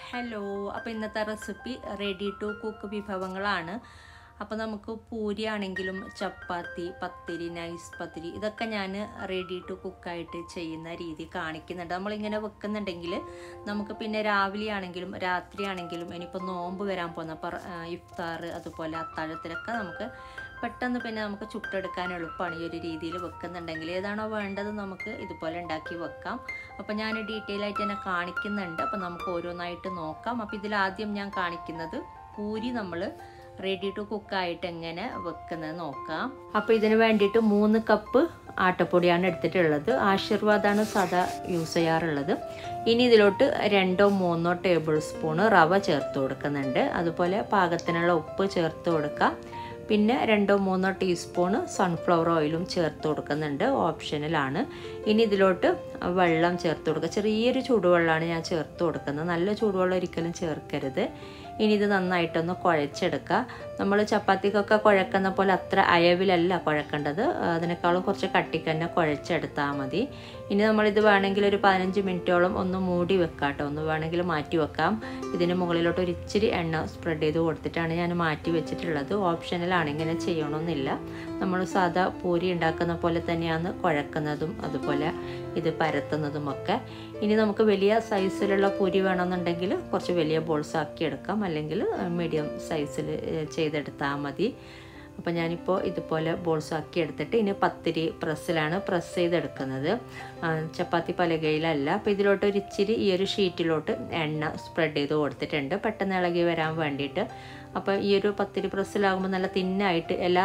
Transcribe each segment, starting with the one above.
hello അപ്പോൾ ഇന്നത്തെ recipe ready to cook വിഭവങ്ങളാണ് അപ്പോൾ നമുക്ക് പൂരി ആണെങ്കിലും ചപ്പാത്തി പത്തിരി നൈസ് പത്തിരി ഇതൊക്കെ ഞാൻ റെഡി ടു കുക്കായിട്ട് ചെയ്യുന്ന രീതി കാണിക്കുന്നുണ്ട് നമ്മളിങ്ങനെ വെക്കുന്നുണ്ടെങ്കിൽ നമുക്ക് പിന്നെ രാവിലെ ആണെങ്കിലും രാത്രി ആണെങ്കിലും ഇനിയിപ്പോൾ നോമ്പ് വരാൻ പോകുന്ന പറ ഇഫ്താർ അതുപോലെ അത്താഴത്തിലൊക്കെ നമുക്ക് പെട്ടെന്ന് പിന്നെ നമുക്ക് ചുട്ടെടുക്കാൻ എളുപ്പമാണ് ഈ ഒരു രീതിയിൽ വെക്കുന്നുണ്ടെങ്കിൽ ഏതാണോ വേണ്ടത് നമുക്ക് ഇതുപോലെ ഉണ്ടാക്കി വെക്കാം അപ്പോൾ ഞാൻ ഡീറ്റെയിൽ ആയിട്ട് തന്നെ കാണിക്കുന്നുണ്ട് അപ്പോൾ നമുക്ക് ഓരോന്നായിട്ട് നോക്കാം അപ്പോൾ ഇതിൽ ആദ്യം ഞാൻ കാണിക്കുന്നത് പൂരി നമ്മൾ റെഡി ടു കുക്കായിട്ട് എങ്ങനെ വെക്കുന്നത് നോക്കാം അപ്പോൾ ഇതിന് വേണ്ടിയിട്ട് മൂന്ന് കപ്പ് ആട്ടപ്പൊടിയാണ് എടുത്തിട്ടുള്ളത് ആശീർവാദാണ് സാധാ യൂസ് ചെയ്യാറുള്ളത് ഇനി ഇതിലോട്ട് രണ്ടോ മൂന്നോ ടേബിൾ സ്പൂണ് റവ ചേർത്ത് കൊടുക്കുന്നുണ്ട് അതുപോലെ പാകത്തിനുള്ള ഉപ്പ് ചേർത്ത് കൊടുക്കാം പിന്നെ രണ്ടോ മൂന്നോ ടീസ്പൂണ് സൺഫ്ലവർ ഓയിലും ചേർത്ത് കൊടുക്കുന്നുണ്ട് ഓപ്ഷനിലാണ് ഇനി ഇതിലോട്ട് വെള്ളം ചേർത്ത് കൊടുക്കുക ചെറിയൊരു ചൂടുവെള്ളമാണ് ഞാൻ ചേർത്ത് കൊടുക്കുന്നത് നല്ല ചൂടുവെള്ളം ഒരിക്കലും ചേർക്കരുത് ഇനി ഇത് നന്നായിട്ടൊന്ന് കുഴച്ചെടുക്കുക നമ്മൾ ചപ്പാത്തിക്കൊക്കെ കുഴക്കുന്ന പോലെ അത്ര അയവിലല്ല കുഴക്കേണ്ടത് അതിനേക്കാളും കുറച്ച് കട്ടിക്ക് തന്നെ കുഴച്ചെടുത്താൽ മതി ഇനി നമ്മളിത് വേണമെങ്കിൽ ഒരു പതിനഞ്ച് മിനിറ്റോളം ഒന്ന് മൂടി വെക്കാം കേട്ടോ ഒന്ന് വേണമെങ്കിൽ മാറ്റി വെക്കാം ഇതിന് മുകളിലോട്ട് ഒരു ഇച്ചിരി എണ്ണ സ്പ്രെഡ് ചെയ്ത് കൊടുത്തിട്ടാണ് ഞാൻ മാറ്റി വെച്ചിട്ടുള്ളത് ഓപ്ഷനിലാണ് ഇങ്ങനെ ചെയ്യണമെന്നില്ല നമ്മൾ സാധാ പൂരി ഉണ്ടാക്കുന്ന പോലെ തന്നെയാണ് കുഴക്കുന്നതും അതുപോലെ ഇത് പരത്തുന്നതും ഒക്കെ ഇനി നമുക്ക് വലിയ സൈസിലുള്ള പൂരി വേണമെന്നുണ്ടെങ്കിൽ കുറച്ച് വലിയ ബോൾസ് ആക്കി എടുക്കാം അല്ലെങ്കിൽ മീഡിയം സൈസിൽ ചെയ്തെടുത്താൽ മതി അപ്പോൾ ഞാനിപ്പോൾ ഇതുപോലെ ബോൾസ് ആക്കി എടുത്തിട്ട് ഇനി പത്തിരി പ്രസ്സിലാണ് പ്രസ് ചെയ്തെടുക്കുന്നത് ചപ്പാത്തി പലകയിലല്ല അപ്പോൾ ഇതിലോട്ട് ഒരു ഇച്ചിരി ഈ ഒരു ഷീറ്റിലോട്ട് എണ്ണ സ്പ്രെഡ് ചെയ്ത് കൊടുത്തിട്ടുണ്ട് പെട്ടെന്ന് ഇളകി വരാൻ വേണ്ടിയിട്ട് അപ്പോൾ ഈ ഒരു പത്തിരി പ്രസ്സിലാകുമ്പോൾ നല്ല തിന്നായിട്ട് എല്ലാ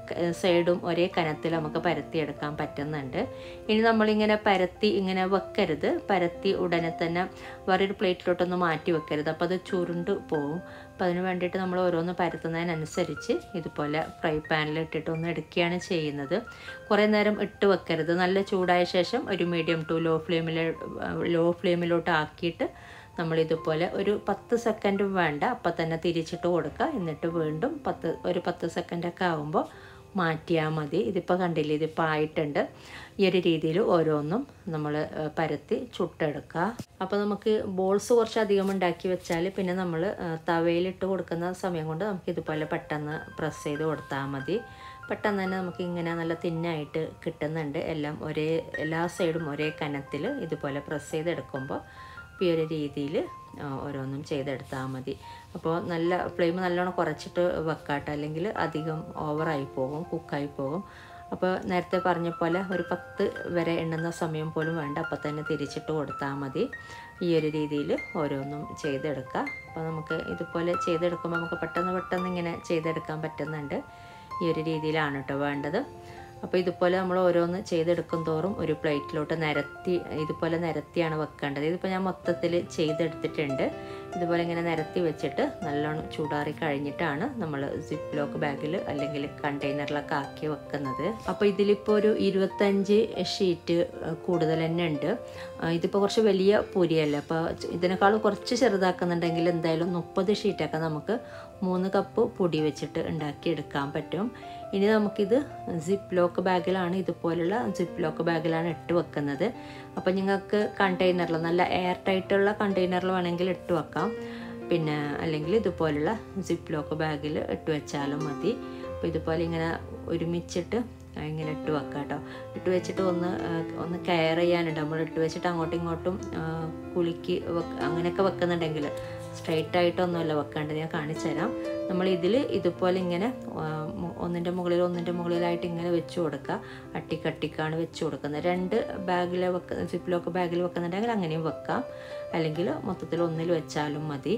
സൈഡും ഒരേ കനത്തിൽ നമുക്ക് പരത്തിയെടുക്കാൻ പറ്റുന്നുണ്ട് ഇനി നമ്മളിങ്ങനെ പരത്തി ഇങ്ങനെ വെക്കരുത് പരത്തി ഉടനെ തന്നെ വേറൊരു പ്ലേറ്റിലോട്ടൊന്ന് മാറ്റി വെക്കരുത് അപ്പോൾ അത് ചുരുണ്ട് പോവും അപ്പോൾ അതിന് വേണ്ടിയിട്ട് നമ്മൾ ഓരോന്ന് പരത്തുന്നതിനനുസരിച്ച് ഇതുപോലെ ഫ്രൈ പാനിൽ ഇട്ടിട്ട് ഒന്ന് എടുക്കുകയാണ് ചെയ്യുന്നത് കുറേ നേരം ഇട്ട് വെക്കരുത് നല്ല ചൂടായ ശേഷം ഒരു മീഡിയം ടു ലോ ഫ്ലെയിമിൽ ലോ ഫ്ലെയിമിലോട്ട് ആക്കിയിട്ട് നമ്മളിതുപോലെ ഒരു പത്ത് സെക്കൻഡും വേണ്ട അപ്പം തന്നെ തിരിച്ചിട്ട് കൊടുക്കുക എന്നിട്ട് വീണ്ടും പത്ത് ഒരു പത്ത് സെക്കൻഡൊക്കെ ആകുമ്പോൾ മാറ്റിയാൽ മതി ഇതിപ്പോൾ കണ്ടില്ലേ ഇതിപ്പോൾ ആയിട്ടുണ്ട് ഈ ഒരു രീതിയിൽ ഓരോന്നും നമ്മൾ പരത്തി ചുട്ടെടുക്കുക അപ്പോൾ നമുക്ക് ബോൾസ് കുറച്ച് അധികം ഉണ്ടാക്കി വെച്ചാൽ പിന്നെ നമ്മൾ തവയിലിട്ട് കൊടുക്കുന്ന സമയം കൊണ്ട് നമുക്ക് ഇതുപോലെ പെട്ടെന്ന് പ്രസ് ചെയ്ത് കൊടുത്താൽ മതി പെട്ടെന്ന് തന്നെ നമുക്ക് ഇങ്ങനെ നല്ല തിന്നായിട്ട് കിട്ടുന്നുണ്ട് എല്ലാം ഒരേ എല്ലാ സൈഡും ഒരേ കനത്തിൽ ഇതുപോലെ പ്രസ് ചെയ്തെടുക്കുമ്പോൾ ഈ ഒരു രീതിയിൽ ഓരോന്നും ചെയ്തെടുത്താൽ മതി അപ്പോൾ നല്ല ഫ്ലെയിം നല്ലോണം കുറച്ചിട്ട് വെക്കാട്ടോ അല്ലെങ്കിൽ അധികം ഓവറായി പോകും കുക്കായി പോകും അപ്പോൾ നേരത്തെ പറഞ്ഞ പോലെ ഒരു പത്ത് വരെ എണ്ണുന്ന സമയം പോലും വേണ്ട അപ്പോൾ തന്നെ തിരിച്ചിട്ട് കൊടുത്താൽ മതി ഈ ഒരു രീതിയിൽ ഓരോന്നും ചെയ്തെടുക്കുക അപ്പോൾ നമുക്ക് ഇതുപോലെ ചെയ്തെടുക്കുമ്പോൾ നമുക്ക് പെട്ടെന്ന് പെട്ടെന്ന് ഇങ്ങനെ ചെയ്തെടുക്കാൻ പറ്റുന്നുണ്ട് ഈ ഒരു രീതിയിലാണ് കേട്ടോ വേണ്ടത് അപ്പോൾ ഇതുപോലെ നമ്മൾ ഓരോന്ന് ചെയ്തെടുക്കും തോറും ഒരു പ്ലേറ്റിലോട്ട് നിരത്തി ഇതുപോലെ നിരത്തിയാണ് വെക്കേണ്ടത് ഇതിപ്പോൾ ഞാൻ മൊത്തത്തിൽ ചെയ്തെടുത്തിട്ടുണ്ട് ഇതുപോലെ ഇങ്ങനെ നിരത്തി വെച്ചിട്ട് നല്ലോണം ചൂടാറി കഴിഞ്ഞിട്ടാണ് നമ്മൾ സിപ്പ് ലോക്ക് ബാഗിൽ അല്ലെങ്കിൽ കണ്ടെയ്നറിലൊക്കെ ആക്കി വെക്കുന്നത് അപ്പോൾ ഇതിലിപ്പോൾ ഒരു ഇരുപത്തഞ്ച് ഷീറ്റ് കൂടുതൽ തന്നെ ഉണ്ട് ഇതിപ്പോൾ കുറച്ച് വലിയ പൂരിയല്ല അപ്പോൾ ഇതിനേക്കാൾ കുറച്ച് ചെറുതാക്കുന്നുണ്ടെങ്കിൽ എന്തായാലും മുപ്പത് ഷീറ്റൊക്കെ നമുക്ക് മൂന്ന് കപ്പ് പൊടി വെച്ചിട്ട് ഉണ്ടാക്കിയെടുക്കാൻ പറ്റും ഇനി നമുക്കിത് സിപ്പ് ലോക്ക് ബാഗിലാണ് ഇതുപോലുള്ള സിപ്പ് ലോക്ക് ബാഗിലാണ് ഇട്ട് വെക്കുന്നത് അപ്പോൾ നിങ്ങൾക്ക് കണ്ടെയ്നറിൽ നല്ല എയർ ടൈറ്റുള്ള കണ്ടെയ്നറിൽ വേണമെങ്കിൽ ഇട്ട് വെക്കാം പിന്നെ അല്ലെങ്കിൽ ഇതുപോലുള്ള സിപ്പ് ലോക്ക് ബാഗിൽ ഇട്ട് വെച്ചാലും മതി അപ്പോൾ ഇതുപോലെ ഇങ്ങനെ ഒരുമിച്ചിട്ട് ഇങ്ങനെ ഇട്ട് വെക്കാം കേട്ടോ ഇട്ട് വെച്ചിട്ട് ഒന്ന് ഒന്ന് കെയർ ചെയ്യാനുണ്ട് നമ്മൾ ഇട്ട് വെച്ചിട്ട് അങ്ങോട്ടും ഇങ്ങോട്ടും കുലുക്കി അങ്ങനെയൊക്കെ വെക്കുന്നുണ്ടെങ്കിൽ സ്ട്രൈറ്റ് ആയിട്ടൊന്നുമല്ല വെക്കേണ്ടത് ഞാൻ കാണിച്ചു തരാം നമ്മൾ ഇതിൽ ഇതുപോലെ ഇങ്ങനെ ഒന്നിൻ്റെ മുകളിൽ ഒന്നിൻ്റെ മുകളിലായിട്ട് ഇങ്ങനെ വെച്ച് കൊടുക്കുക അട്ടിക്കട്ടിക്കാണ് വെച്ച് കൊടുക്കുന്നത് രണ്ട് ബാഗിൽ വെക്ക സിപ്പിലൊക്കെ ബാഗിൽ വെക്കുന്നുണ്ടെങ്കിൽ അങ്ങനെയും വെക്കാം അല്ലെങ്കിൽ മൊത്തത്തിൽ ഒന്നിൽ വെച്ചാലും മതി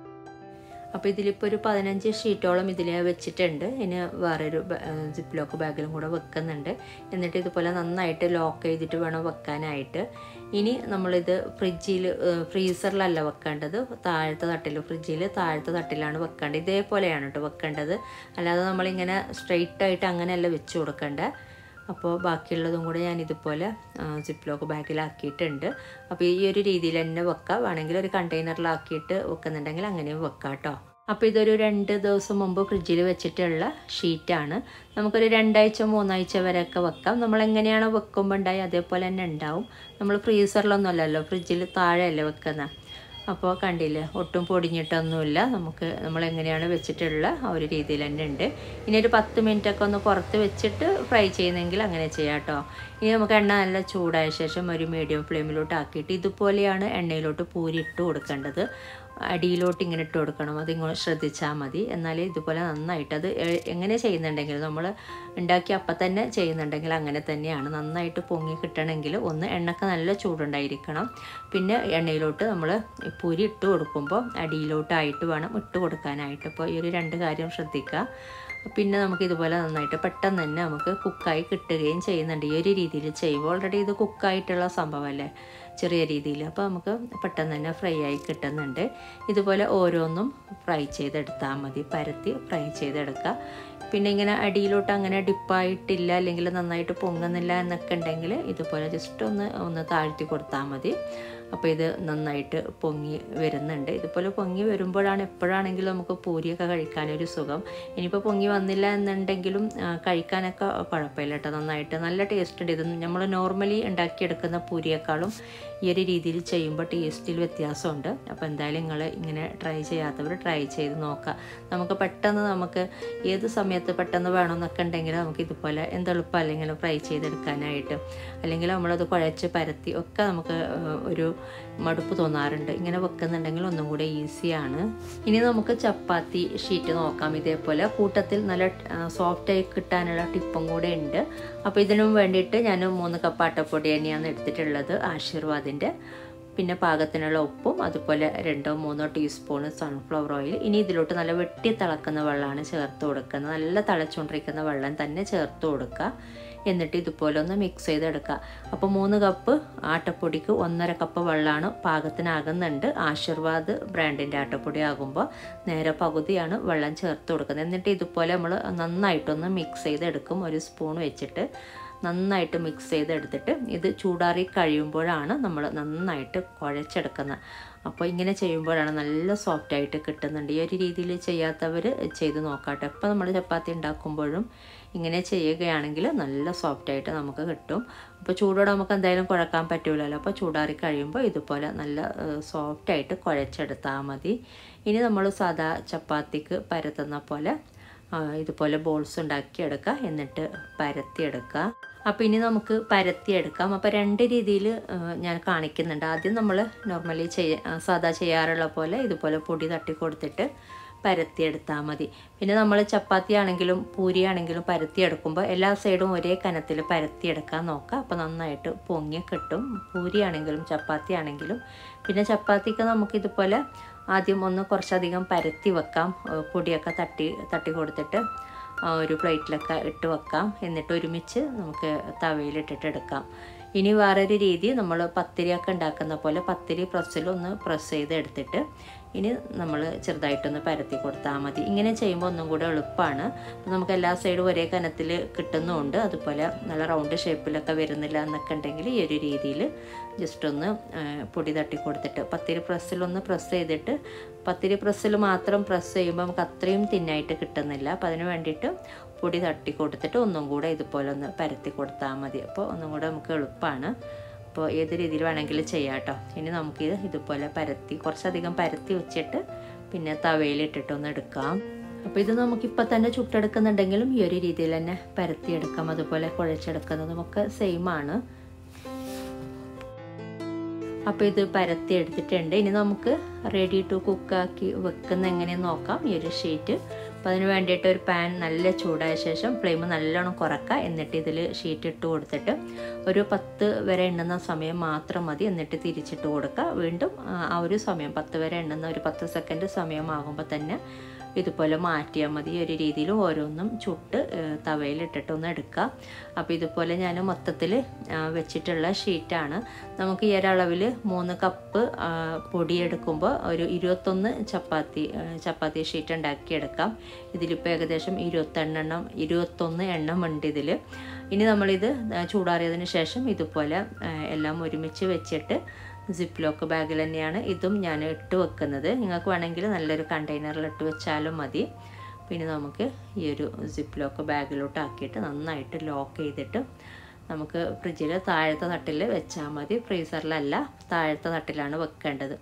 അപ്പോൾ ഇതിലിപ്പോൾ ഒരു പതിനഞ്ച് ഷീറ്റോളം ഇതിൽ വെച്ചിട്ടുണ്ട് ഇനി വേറൊരു സിപ്പ് ലോക്ക് ബാഗിലും കൂടെ വെക്കുന്നുണ്ട് എന്നിട്ട് ഇതുപോലെ നന്നായിട്ട് ലോക്ക് ചെയ്തിട്ട് വേണം വെക്കാനായിട്ട് ഇനി നമ്മളിത് ഫ്രിഡ്ജിൽ ഫ്രീസറിലല്ല വെക്കേണ്ടത് താഴത്തെ തട്ടിൽ ഫ്രിഡ്ജിൽ താഴത്തെ തട്ടിലാണ് വെക്കേണ്ടത് ഇതേപോലെയാണ് കേട്ടോ വെക്കേണ്ടത് അല്ലാതെ നമ്മളിങ്ങനെ സ്ട്രെയിറ്റ് ആയിട്ട് അങ്ങനെയല്ല വെച്ച് കൊടുക്കേണ്ടത് അപ്പോൾ ബാക്കിയുള്ളതും കൂടെ ഞാൻ ഇതുപോലെ സിപ്പ് ലോക്ക് ബാഗിലാക്കിയിട്ടുണ്ട് അപ്പോൾ ഈ ഒരു രീതിയിൽ തന്നെ വെക്കാം വേണമെങ്കിൽ ഒരു കണ്ടെയ്നറിലാക്കിയിട്ട് വെക്കുന്നുണ്ടെങ്കിൽ അങ്ങനെയും വെക്കാം കേട്ടോ അപ്പോൾ ഇതൊരു രണ്ട് ദിവസം മുമ്പ് ഫ്രിഡ്ജിൽ വെച്ചിട്ടുള്ള ഷീറ്റാണ് നമുക്കൊരു രണ്ടാഴ്ച മൂന്നാഴ്ച വരെയൊക്കെ വെക്കാം നമ്മൾ എങ്ങനെയാണോ വെക്കുമ്പോൾ ഉണ്ടായി അതേപോലെ തന്നെ ഉണ്ടാവും നമ്മൾ ഫ്രീസറിലൊന്നും അല്ലല്ലോ ഫ്രിഡ്ജിൽ താഴെയല്ലേ വെക്കുന്നത് അപ്പോൾ കണ്ടില്ലേ ഒട്ടും പൊടിഞ്ഞിട്ടൊന്നുമില്ല നമുക്ക് നമ്മൾ എങ്ങനെയാണ് വെച്ചിട്ടുള്ള ആ ഒരു രീതിയിൽ തന്നെ ഉണ്ട് ഇനി ഒരു പത്ത് മിനിറ്റ് ഒക്കെ ഒന്ന് പുറത്ത് വെച്ചിട്ട് ഫ്രൈ ചെയ്യുന്നെങ്കിൽ അങ്ങനെ ചെയ്യാം കേട്ടോ ഇനി നമുക്ക് എണ്ണ നല്ല ചൂടായ ശേഷം ഒരു മീഡിയം ഫ്ലെയിമിലോട്ട് ആക്കിയിട്ട് ഇതുപോലെയാണ് എണ്ണയിലോട്ട് പൂരി ഇട്ട് കൊടുക്കേണ്ടത് അടിയിലോട്ട് ഇങ്ങനെ ഇട്ട് കൊടുക്കണം അതിങ്ങോട്ട് ശ്രദ്ധിച്ചാൽ മതി എന്നാലേ ഇതുപോലെ നന്നായിട്ട് അത് എ- എങ്ങനെ ചെയ്യുന്നുണ്ടെങ്കിൽ നമ്മൾ ഉണ്ടാക്കി അപ്പം തന്നെ ചെയ്യുന്നുണ്ടെങ്കിൽ അങ്ങനെ തന്നെയാണ് നന്നായിട്ട് പൊങ്ങി കിട്ടണമെങ്കിൽ ഒന്ന് എണ്ണക്ക് നല്ല ചൂടുണ്ടായിരിക്കണം പിന്നെ എണ്ണയിലോട്ട് നമ്മൾ പൂരി ഇട്ട് കൊടുക്കുമ്പോൾ അടിയിലോട്ടായിട്ട് വേണം ഇട്ട് കൊടുക്കാനായിട്ട് അപ്പോൾ ഈ ഒരു രണ്ട് കാര്യം ശ്രദ്ധിക്കുക പിന്നെ നമുക്ക് ഇതുപോലെ നന്നായിട്ട് പെട്ടെന്ന് തന്നെ നമുക്ക് കുക്കായി കിട്ടുകയും ചെയ്യുന്നുണ്ട് ഈ ഒരു രീതിയിൽ ചെയ്യുമ്പോൾ ഓൾറെഡി ഇത് കുക്കായിട്ടുള്ള സംഭവമല്ലേ ചെറിയ രീതിയിൽ അപ്പോൾ നമുക്ക് പെട്ടെന്ന് തന്നെ ഫ്രൈ ആയി കിട്ടുന്നുണ്ട് ഇതുപോലെ ഓരോന്നും ഫ്രൈ ചെയ്തെടുത്താൽ മതി പരത്തി ഫ്രൈ ചെയ്തെടുക്കുക പിന്നെ ഇങ്ങനെ അടിയിലോട്ട് അങ്ങനെ ഡിപ്പായിട്ടില്ല അല്ലെങ്കിൽ നന്നായിട്ട് പൊങ്ങുന്നില്ല എന്നൊക്കെ ഉണ്ടെങ്കിൽ ഇതുപോലെ ജസ്റ്റ് ഒന്ന് ഒന്ന് താഴ്ത്തി കൊടുത്താൽ മതി അപ്പോൾ ഇത് നന്നായിട്ട് പൊങ്ങി വരുന്നുണ്ട് ഇതുപോലെ പൊങ്ങി വരുമ്പോഴാണ് എപ്പോഴാണെങ്കിലും നമുക്ക് പൂരിയൊക്കെ കഴിക്കാനൊരു സുഖം ഇനിയിപ്പോൾ പൊങ്ങി വന്നില്ല എന്നുണ്ടെങ്കിലും ആ, കഴിക്കാനൊക്കെ കുഴപ്പമില്ല കേട്ടോ നന്നായിട്ട് നല്ല ടേസ്റ്റ് ഉണ്ട് ഇത് നമ്മൾ നോർമലി ഉണ്ടാക്കിയെടുക്കുന്ന പൂരിയേക്കാളും ഈ ഒരു രീതിയിൽ ചെയ്യുമ്പോൾ ടേസ്റ്റിൽ വ്യത്യാസമുണ്ട് അപ്പോൾ എന്തായാലും നിങ്ങൾ ഇങ്ങനെ ട്രൈ ചെയ്യാത്തവർ ട്രൈ ചെയ്ത് നോക്കുക നമുക്ക് പെട്ടെന്ന് നമുക്ക് ഏത് സമയത്ത് പെട്ടെന്ന് വേണമെന്നൊക്കെ ഉണ്ടെങ്കിൽ നമുക്ക് ഇതുപോലെ എന്തെളുപ്പം അല്ലെങ്കിൽ ഫ്രൈ ചെയ്തെടുക്കാനായിട്ട് അല്ലെങ്കിൽ നമ്മളത് കുഴച്ച് പരത്തി ഒക്കെ നമുക്ക് ഏഹ്, ഒരു മടുപ്പ് തോന്നാറുണ്ട് ഇങ്ങനെ വെക്കുന്നുണ്ടെങ്കിൽ ഒന്നും കൂടെ ഈസിയാണ് ഇനി നമുക്ക് ചപ്പാത്തി ഷീറ്റ് നോക്കാം ഇതേപോലെ കൂട്ടത്തിൽ നല്ല സോഫ്റ്റായി കിട്ടാനുള്ള ടിപ്പും കൂടെ ഉണ്ട് അപ്പോൾ ഇതിനും വേണ്ടിയിട്ട് ഞാൻ മൂന്ന് കപ്പ് ആട്ടപ്പൊടി തന്നെയാണ് എടുത്തിട്ടുള്ളത് ആശീർവാദിൻ്റെ പിന്നെ പാകത്തിനുള്ള ഉപ്പും അതുപോലെ രണ്ടോ മൂന്നോ ടീസ്പൂണ് സൺഫ്ലവർ ഓയിൽ ഇനി ഇതിലോട്ട് നല്ല വെട്ടി തിളക്കുന്ന വെള്ളമാണ് ചേർത്ത് കൊടുക്കുന്നത് നല്ല തിളച്ചുകൊണ്ടിരിക്കുന്ന വെള്ളം തന്നെ ചേർത്ത് കൊടുക്കുക എന്നിട്ട് ഇതുപോലെ ഒന്ന് മിക്സ് ചെയ്തെടുക്കുക അപ്പോൾ മൂന്ന് കപ്പ് ആട്ടപ്പൊടിക്ക് ഒന്നര കപ്പ് വെള്ളമാണ് പാകത്തിനാകുന്നുണ്ട് ആശീർവാദ് ബ്രാൻഡിൻ്റെ ആട്ടപ്പൊടി ആകുമ്പോൾ നേരെ പകുതിയാണ് വെള്ളം ചേർത്ത് കൊടുക്കുന്നത് എന്നിട്ട് ഇതുപോലെ നമ്മൾ നന്നായിട്ടൊന്ന് മിക്സ് ചെയ്തെടുക്കും ഒരു സ്പൂൺ വെച്ചിട്ട് നന്നായിട്ട് മിക്സ് ചെയ്തെടുത്തിട്ട് ഇത് ചൂടാറി കഴിയുമ്പോഴാണ് നമ്മൾ നന്നായിട്ട് കുഴച്ചെടുക്കുന്നത് അപ്പോൾ ഇങ്ങനെ ചെയ്യുമ്പോഴാണ് നല്ല സോഫ്റ്റായിട്ട് കിട്ടുന്നുണ്ട് ഈ ഒരു രീതിയിൽ ചെയ്യാത്തവർ ചെയ്ത് നോക്കാട്ടെ ഇപ്പോൾ നമ്മൾ ചപ്പാത്തി ഉണ്ടാക്കുമ്പോഴും ഇങ്ങനെ ചെയ്യുകയാണെങ്കിൽ നല്ല സോഫ്റ്റായിട്ട് നമുക്ക് കിട്ടും അപ്പോൾ ചൂടോടെ നമുക്ക് എന്തായാലും കുഴക്കാൻ പറ്റൂലല്ലോ അപ്പോൾ ചൂടാറി കഴിയുമ്പോൾ ഇതുപോലെ നല്ല സോഫ്റ്റായിട്ട് കുഴച്ചെടുത്താൽ മതി ഇനി നമ്മൾ സാധാ ചപ്പാത്തിക്ക് പരത്തുന്ന പോലെ ആ, ഇതുപോലെ ബോൾസ് ഉണ്ടാക്കിയെടുക്കുക എന്നിട്ട് പരത്തിയെടുക്കുക അപ്പോൾ ഇനി നമുക്ക് പരത്തിയെടുക്കാം അപ്പോൾ രണ്ട് രീതിയിൽ ഞാൻ കാണിക്കുന്നുണ്ട് ആദ്യം നമ്മൾ നോർമലി ചെയ്യ ആ, സാധാ ചെയ്യാറുള്ള പോലെ ഇതുപോലെ പൊടി തട്ടി കൊടുത്തിട്ട് പരത്തിയെടുത്താൽ മതി പിന്നെ നമ്മൾ ചപ്പാത്തി ആണെങ്കിലും പൂരി ആണെങ്കിലും പരത്തിയെടുക്കുമ്പോൾ എല്ലാ സൈഡും ഒരേ കനത്തിൽ പരത്തിയെടുക്കാൻ നോക്കുക അപ്പോൾ നന്നായിട്ട് പൊങ്ങി കിട്ടും പൂരി ആണെങ്കിലും ചപ്പാത്തി ആണെങ്കിലും പിന്നെ ചപ്പാത്തിക്ക് നമുക്കിതുപോലെ ആദ്യം ഒന്ന് കുറച്ചധികം പരത്തി വെക്കാം ഏഹ് പൊടിയൊക്കെ തട്ടി തട്ടി കൊടുത്തിട്ട് ആ ഒരു പ്ലേറ്റിലൊക്കെ ഇട്ട് വെക്കാം എന്നിട്ട് ഒരുമിച്ച് നമുക്ക് തവയിലിട്ടിട്ട് എടുക്കാം ഇനി വേറൊരു രീതി നമ്മൾ പത്തിരിയൊക്കെ ഉണ്ടാക്കുന്ന പോലെ പത്തിരി പ്രസ്സിൽ ഒന്ന് പ്രസ് ചെയ്ത് എടുത്തിട്ട് ഇനി നമ്മൾ ചെറുതായിട്ടൊന്ന് പരത്തി കൊടുത്താൽ മതി ഇങ്ങനെ ചെയ്യുമ്പോൾ ഒന്നും കൂടെ എളുപ്പമാണ് അപ്പോൾ നമുക്ക് എല്ലാ സൈഡും ഒരേ കനത്തിൽ കിട്ടുന്നുമുണ്ട് അതുപോലെ നല്ല റൗണ്ട് ഷേപ്പിലൊക്കെ വരുന്നില്ല എന്നൊക്കെ ഉണ്ടെങ്കിൽ ഈ ഒരു രീതിയിൽ ജസ്റ്റ് ഒന്ന് ആ, പൊടി തട്ടി കൊടുത്തിട്ട് പത്തിരി പ്രസ്സിലൊന്ന് പ്രസ് ചെയ്തിട്ട് പത്തിരി പ്രസ്സിൽ മാത്രം പ്രസ് ചെയ്യുമ്പോൾ നമുക്ക് അത്രയും തിന്നായിട്ട് കിട്ടുന്നില്ല അപ്പോൾ അതിന് വേണ്ടിയിട്ട് പൊടി തട്ടി കൊടുത്തിട്ട് ഒന്നും കൂടെ ഇതുപോലെ ഒന്ന് പരത്തി കൊടുത്താൽ മതി അപ്പോൾ ഒന്നും കൂടെ നമുക്ക് എളുപ്പമാണ് അപ്പോൾ ഏത് രീതിയിൽ വേണമെങ്കിലും ചെയ്യാം കേട്ടോ ഇനി നമുക്ക് ഇതുപോലെ പരത്തി കുറച്ചധികം പരത്തി വെച്ചിട്ട് പിന്നെ തവയിലിട്ടിട്ടൊന്ന് എടുക്കാം അപ്പോൾ ഇത് നമുക്കിപ്പോൾ തന്നെ ചുട്ടെടുക്കുന്നുണ്ടെങ്കിലും ഈ ഒരു രീതിയിൽ തന്നെ പരത്തിയെടുക്കാം അതുപോലെ കുഴച്ചെടുക്കുന്നതും ഒക്കെ സെയിം ആണ് അപ്പോൾ ഇത് പരത്തി എടുത്തിട്ടുണ്ട് ഇനി നമുക്ക് റെഡി ടു കുക്കാക്കി വെക്കുന്ന എങ്ങനെയെന്ന് നോക്കാം ഈ ഒരു ഷീറ്റ് അപ്പോൾ അതിന് വേണ്ടിയിട്ട് ഒരു പാൻ നല്ല ചൂടായ ശേഷം ഫ്ലെയിം നല്ലോണം കുറക്കുക എന്നിട്ട് ഇതിൽ ഷീറ്റ് ഇട്ട് കൊടുത്തിട്ട് ഒരു പത്ത് വരെ എണ്ണുന്ന സമയം മാത്രം മതി എന്നിട്ട് തിരിച്ചിട്ട് കൊടുക്കുക വീണ്ടും ആ, ആ ഒരു സമയം പത്ത് വരെ എണ്ണുന്ന ഒരു പത്ത് സെക്കൻഡ് സമയമാകുമ്പോൾ തന്നെ ഇതുപോലെ മാറ്റിയാൽ മതി ഈ ഒരു രീതിയിൽ ഓരോന്നും ചുട്ട് ഏഹ്, തവയിലിട്ടിട്ടൊന്ന് എടുക്കുക അപ്പോൾ ഇതുപോലെ ഞാൻ മൊത്തത്തിൽ വെച്ചിട്ടുള്ള ഷീറ്റാണ് നമുക്ക് ഈ ഒരളവിൽ മൂന്ന് കപ്പ് ആ, പൊടി എടുക്കുമ്പോൾ ഒരു ഇരുപത്തൊന്ന് ചപ്പാത്തി ആ, ചപ്പാത്തി ഷീറ്റ് ഉണ്ടാക്കിയെടുക്കാം ഇതിലിപ്പോൾ ഏകദേശം ഇരുപത്തെണ്ണെണ്ണം ഇരുപത്തൊന്ന് എണ്ണം ഉണ്ട് ഇതിൽ ഇനി നമ്മളിത് ആ, ചൂടാറിയതിന് ശേഷം ഇതുപോലെ ആ, എല്ലാം ഒരുമിച്ച് വെച്ചിട്ട് സിപ്പ് ലോക്ക് ബാഗിൽ തന്നെയാണ് ഇതും ഞാൻ ഇട്ട് വെക്കുന്നത് നിങ്ങൾക്ക് വേണമെങ്കിൽ നല്ലൊരു കണ്ടെയ്നറിൽ ഇട്ട് വെച്ചാലും മതി പിന്നെ നമുക്ക് ഈ ഒരു സിപ്പ് ലോക്ക് ബാഗിലോട്ട് ആക്കിയിട്ട് നന്നായിട്ട് ലോക്ക് ചെയ്തിട്ട് നമുക്ക് ഫ്രിഡ്ജിൽ താഴത്തെ തട്ടിൽ വെച്ചാൽ മതി ഫ്രീസറിലല്ല താഴത്തെ തട്ടിലാണ് വെക്കേണ്ടത്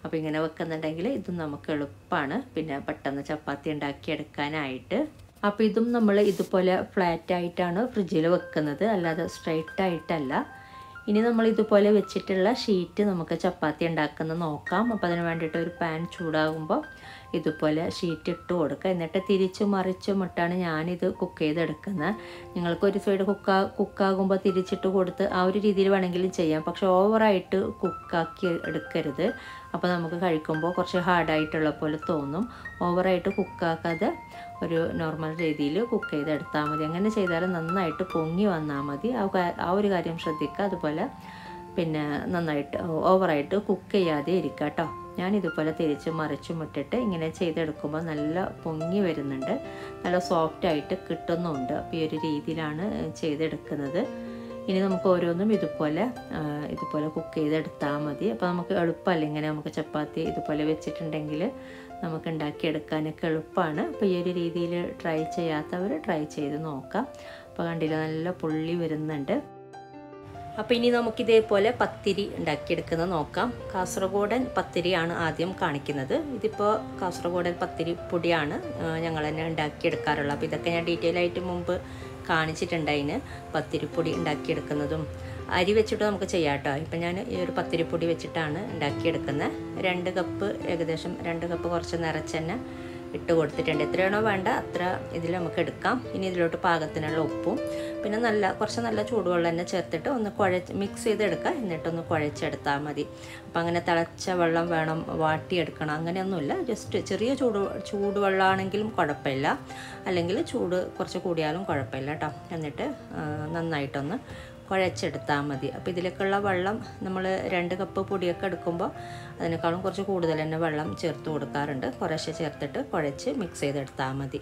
അപ്പോൾ ഇങ്ങനെ വെക്കുന്നുണ്ടെങ്കിൽ ഇതും നമുക്ക് എളുപ്പമാണ് പിന്നെ പെട്ടെന്ന് ചപ്പാത്തി ഉണ്ടാക്കിയെടുക്കാനായിട്ട് അപ്പോൾ ഇതും നമ്മൾ ഇതുപോലെ ഫ്ലാറ്റ് ആയിട്ടാണ് ഫ്രിഡ്ജിൽ വെക്കുന്നത് അല്ലാതെ സ്ട്രൈറ്റ് ആയിട്ടല്ല ഇനി നമ്മൾ ഇതുപോലെ വെച്ചിട്ടുള്ള ഷീറ്റ് നമുക്ക് ചപ്പാത്തി ഉണ്ടാക്കുന്ന നോക്കാം അപ്പോൾ അതിന് വേണ്ടിയിട്ട് ഒരു പാൻ ചൂടാകുമ്പോൾ ഇതുപോലെ ഷീറ്റ് ഇട്ട് കൊടുക്കുക എന്നിട്ട് തിരിച്ചും മറിച്ചും ഇട്ടാണ് ഞാനിത് കുക്ക് ചെയ്തെടുക്കുന്നത് നിങ്ങൾക്ക് ഒരു സൈഡ് കുക്കാ കുക്കാകുമ്പോൾ തിരിച്ചിട്ട് കൊടുത്ത് ആ ഒരു രീതിയിൽ വേണമെങ്കിലും ചെയ്യാം പക്ഷെ ഓവറായിട്ട് കുക്കാക്കി എടുക്കരുത് അപ്പോൾ നമുക്ക് കഴിക്കുമ്പോൾ കുറച്ച് ഹാർഡായിട്ടുള്ള പോലെ തോന്നും ഓവറായിട്ട് കുക്കാക്കാതെ ഒരു നോർമൽ രീതിയിൽ കുക്ക് ചെയ്തെടുത്താൽ മതി അങ്ങനെ ചെയ്താൽ നന്നായിട്ട് പൊങ്ങി വന്നാൽ മതി ആ കാ- ആ ഒരു കാര്യം ശ്രദ്ധിക്കുക അതുപോലെ പിന്നെ നന്നായിട്ട് ഓവറായിട്ട് കുക്ക് ചെയ്യാതെ ഇരിക്കുക കേട്ടോ ഞാൻ ഇതുപോലെ തിരിച്ച് മറിച്ചും ഇട്ടിട്ട് ഇങ്ങനെ ചെയ്തെടുക്കുമ്പോൾ നല്ല പൊങ്ങി വരുന്നുണ്ട് നല്ല സോഫ്റ്റ് ആയിട്ട് കിട്ടുന്നുമുണ്ട് അപ്പോൾ ഈ ഒരു രീതിയിലാണ് ചെയ്തെടുക്കുന്നത് ഇനി നമുക്ക് ഓരോന്നും ഇതുപോലെ ആ, ഇതുപോലെ കുക്ക് ചെയ്തെടുത്താൽ മതി അപ്പോൾ നമുക്ക് എളുപ്പമല്ല ഇങ്ങനെ നമുക്ക് ചപ്പാത്തി ഇതുപോലെ വെച്ചിട്ടുണ്ടെങ്കിൽ നമുക്ക് ഉണ്ടാക്കിയെടുക്കാനൊക്കെ എളുപ്പമാണ് അപ്പോൾ ഈ ഒരു രീതിയിൽ ട്രൈ ചെയ്യാത്തവർ ട്രൈ ചെയ്ത് നോക്കാം അപ്പോൾ കണ്ടില്ല നല്ല പൊള്ളി വരുന്നുണ്ട് അപ്പോൾ ഇനി നമുക്ക് ഇതേപോലെ പത്തിരി ഉണ്ടാക്കിയെടുക്കുന്നത് നോക്കാം കാസർഗോഡൻ പത്തിരിയാണ് ആദ്യം കാണിക്കുന്നത് ഇതിപ്പോൾ കാസർഗോഡൻ പത്തിരി പൊടിയാണ് ഞങ്ങൾ തന്നെ ഉണ്ടാക്കിയെടുക്കാറുള്ളത് അപ്പോൾ ഇതൊക്കെ ഞാൻ ഡീറ്റെയിൽ ആയിട്ട് മുമ്പ് കാണിച്ചിട്ടുണ്ടതിന് പത്തിരിപ്പൊടി ഉണ്ടാക്കിയെടുക്കുന്നതും അരി വെച്ചിട്ട് നമുക്ക് ചെയ്യാം കേട്ടോ ഇപ്പം ഞാൻ ഈ ഒരു പത്തിരിപ്പൊടി വെച്ചിട്ടാണ് ഉണ്ടാക്കിയെടുക്കുന്നത് രണ്ട് കപ്പ് ഏകദേശം രണ്ട് കപ്പ് കുറച്ച് നിറച്ചെന്നെ ഇട്ട് കൊടുത്തിട്ടുണ്ട് എത്രയാണോ വേണ്ട അത്ര ഇതിൽ നമുക്ക് എടുക്കാം ഇനി ഇതിലോട്ട് പാകത്തിനുള്ള ഉപ്പും പിന്നെ നല്ല കുറച്ച് നല്ല ചൂടുവെള്ളം തന്നെ ചേർത്തിട്ട് ഒന്ന് കുഴച്ച് മിക്സ് ചെയ്തെടുക്കുക എന്നിട്ടൊന്ന് കുഴച്ചെടുത്താൽ മതി അപ്പം അങ്ങനെ തിളച്ച വെള്ളം വേണം വാട്ടിയെടുക്കണം അങ്ങനെയൊന്നുമില്ല ജസ്റ്റ് ചെറിയ ചൂട് ചൂടുവെള്ളമാണെങ്കിലും കുഴപ്പമില്ല അല്ലെങ്കിൽ ചൂട് കുറച്ച് കൂടിയാലും കുഴപ്പമില്ല കേട്ടോ എന്നിട്ട് ആ, നന്നായിട്ടൊന്ന് കുഴച്ചെടുത്താൽ മതി അപ്പോൾ ഇതിലേക്കുള്ള വെള്ളം നമ്മൾ രണ്ട് കപ്പ് പൊടിയൊക്കെ എടുക്കുമ്പോൾ അതിനേക്കാളും കുറച്ച് കൂടുതൽ തന്നെ വെള്ളം ചേർത്ത് കൊടുക്കാറുണ്ട് കുറേശ്ശെ ചേർത്തിട്ട് കുഴച്ച് മിക്സ് ചെയ്തെടുത്താൽ മതി